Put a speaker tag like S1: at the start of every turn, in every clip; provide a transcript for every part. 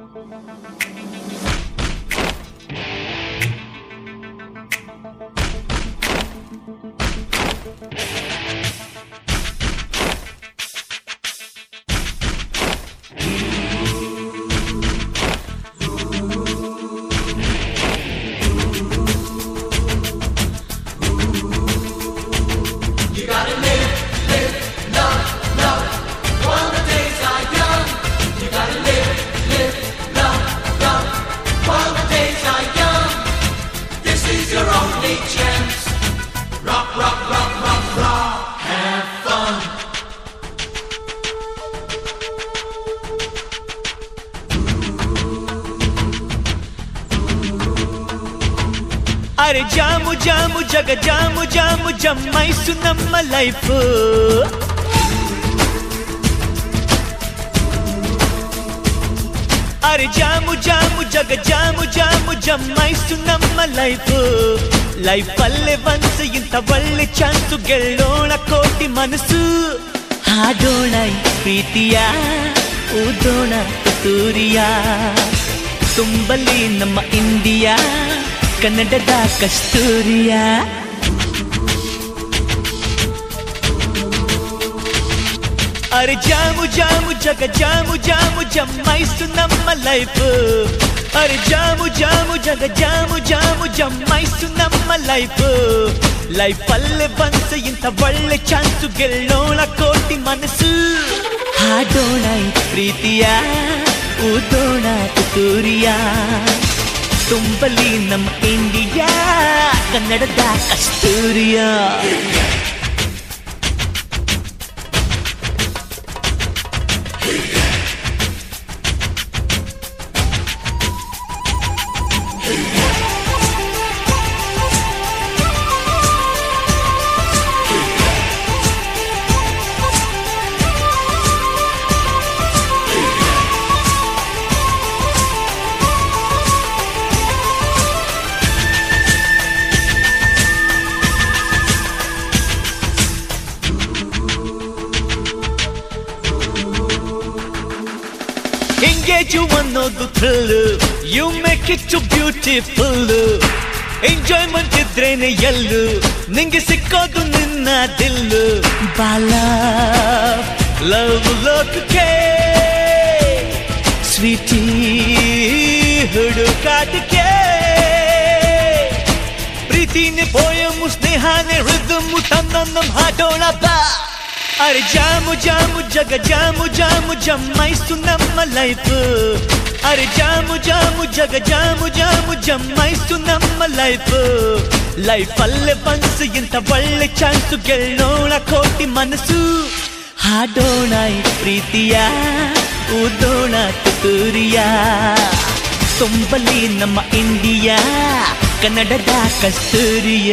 S1: ಅರೆ ಜಾಮು ಜಾಮು ಜಗ ಜಾಮು ಜಾಮು ಜಮ್ಮೈಸು ನಮ್ಮ ಲೈಫ್ ಅರೆ ಜಾಮು ಜಾಮು ಜಗ ಜಾಮು ಜಾಮು ಜಮ್ಮೈಸು ನಮ್ಮ ಲೈಫ್ ಲೈಫ್ ಅಲ್ಲೇ ಬಂತು ಇಂಥ ಒಳ್ಳೆ ಚಾನ್ಸು ಗೆಲ್ಲೋಣ ಕೋಟಿ ಮನಸ್ಸು ಹಾಡೋಣ ಈ ಪ್ರೀತಿಯ ಊದೋಣ ತುತೂರಿಯ ತುಂಬಲಿ ನಮ್ಮ ಇಂಡಿಯಾ ಕನ್ನಡದ ಕಸ್ತೂರಿಯ ಅರೆ ಜಾಮು ಜಾಮು ಜಗ ಜಾಮು ಜಾಮು ಜಮ್ಮೈಸು ನಮ್ಮ ಲೈಫ್ ಅರೆ ಜಾಮು ಜಾಮು ಜಗ ಜಾಮು ಜಾಮು ಜಮ್ಮೈಸು ನಮ್ಮ ಲೈಫ್ ಲೈಫ್ ಅಲ್ಲೇ ಬಂತು ಇಂಥ ಒಳ್ಳೆ ಚಾನ್ಸು ಗೆಲ್ಲೋಣ ಕೋಟಿ ಮನಸ್ಸು ಹಾಡೋಣ ಈ ಪ್ರೀತಿಯ ಊದೋಣ ತುತೂರಿಯ ತುಂಬಲಿ ನಮ್ಮ ಇಂಡಿಯಾ ಕನ್ನಡದ ಕಸ್ತೂರಿಯ ಎಂಗೇಜು ಅನ್ನೋದು thrill you make it to beautiful enjoyment ಇದ್ರೇನೆ ಎಲ್ಲು ನಿಂಗೆ ಸಿಕ್ಕೋದು ನಿನ್ನ ದಿಲ್ಲು ಬಾಲ ಲವ್ ಲೋಕಕ್ಕೆ ಸ್ವೀಟಿ ಹುಡುಕಾಟಕ್ಕೆ ಪ್ರೀತಿನೇ ಪೋಯಮು ಸ್ನೇಹಾನೆ ಹೃದಮು ತನ್ನೊಂದಂ ಹಾಡೋಣ ಬಾ ಅರೆ ಜಾಮು ಜಾಮು ಜಗ ಜಾಮು ಜಾಮು ಜಮ್ಮೈಸು ನಮ್ಮ ಲೈಫ್ ಅರೆ ಜಾಮು ಜಾಮು ಜಗ ಜಾಮು ಜಾಮು ಜಮ್ಮೈಸು ನಮ್ಮ ಲೈಫ್ ಲೈಫ್ ಅಲ್ಲೇ ಬಂತು ಇಂಥ ಒಳ್ಳೆ ಚಾನ್ಸು ಗೆಲ್ಲೋಣ ಕೋಟಿ ಮನಸ್ಸು ಹಾಡೋಣ ಈ ಪ್ರೀತಿಯ ಊದೋಣ ತುತೂರಿಯ ತುಂಬಲಿ ನಮ್ಮ ಇಂಡಿಯಾ ಕನ್ನಡದ ಕಸ್ತೂರಿಯ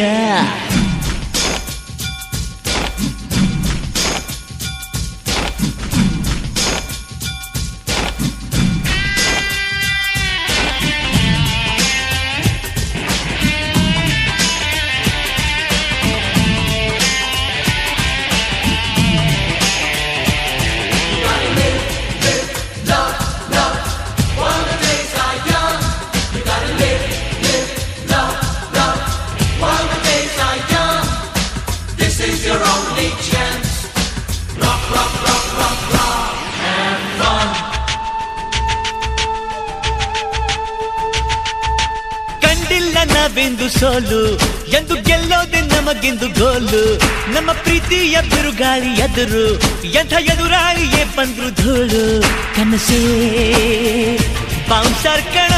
S1: ಕಂಡಿಲ್ಲ ನಾವೆಂದು ಸೋಲು ಎಂದು ಗೆಲ್ಲೋದೆ ನಮಗೆಂದು ಗೋಲು ನಮ್ಮ ಪ್ರೀತಿಯ ಬಿರುಗಾಳಿ ಎದುರು ಎಂಥ ಎದುರಾಳಿಯೇ ಬಂದ್ರು ಧೂಳು ಕನಸೇ ಬೌನ್ಸರ್ ಕಣ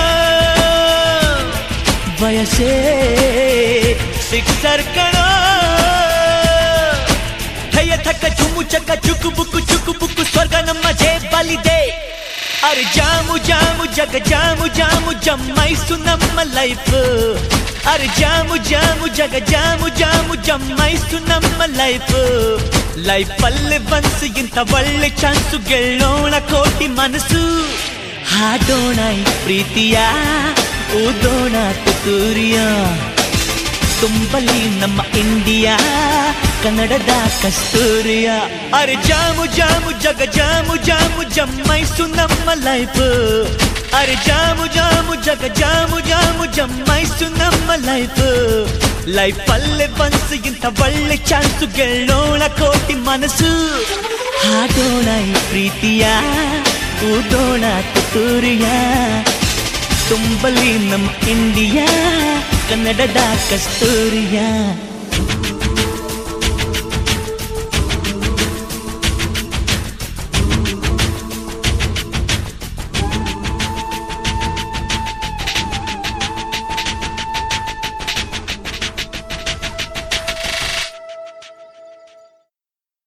S1: ವಯಸ್ಸೇ ಸಿಕ್ಸರ್ ಕಣ ಥಯ ಥಕ್ಕ ಚುಮು ಚಕ್ಕ ಚುಕು ಬುಕ್ಕು ಚುಕು ಬುಕ್ಕು ಸ್ವರ್ಗ ನಮ್ಮ ಜೇಬಲ್ಲಿದೆ ಅರೆ ಜಾಮು ಜಾಮು ಜಗ ಜಾಮು ಜಾಮು ಜಮ್ಮೈಸು ನಮ್ಮ ಲೈಫ್ ಅರೆ ಜಾಮು ಜಾಮು ಜಗ ಜಾಮು ಜಾಮು ಜಮ್ಮೈಸು ನಮ್ಮ ಲೈಫ್ ಲೈಫ್ ಅಲ್ಲೇ ಬಂತು ಇಂಥ ಒಳ್ಳೆ ಚಾನ್ಸು ಗೆಲ್ಲೋಣ ಕೋಟಿ ಮನಸ್ಸು ಹಾಡೋಣ ಈ ಪ್ರೀತಿಯ ಊದೋಣ ತುತೂರಿಯ ತುಂಬಲಿ ನಮ್ಮ ಇಂಡಿಯಾ ಕನ್ನಡದ ಕಸ್ತೂರಿಯ ಅರೆ ಜಾಮು ಜಾಮು ಜಗ ಜಾಮು ಜಾಮು ಜಮ್ಮೈಸು ನಮ್ಮ ಲೈಫ್ ಅರೆ ಜಾಮು ಜಾಮು ಜಗ ಜಾಮು ಜಾಮು ಜಮ್ಮಾಯ್ಸು ನಮ್ಮ ಲೈಫ್ ಲೈಫ್ ಅಲ್ಲೇ ಬನ್ಸು ಇಂಥ ಒಳ್ಳೆ ಚಾನ್ಸು ಗೆಲ್ಲೋಣ ಕೋಟಿ ಮನಸ್ಸು ಹಾಡೋಣ ಈ ಪ್ರೀತಿಯ ಊದೋಣ ತುತ್ತೂರಿಯ ತುಂಬಲಿ ನಮ್ಮ ಇಂಡಿಯಾ ಕನ್ನಡದ ಕಸ್ತೂರಿಯ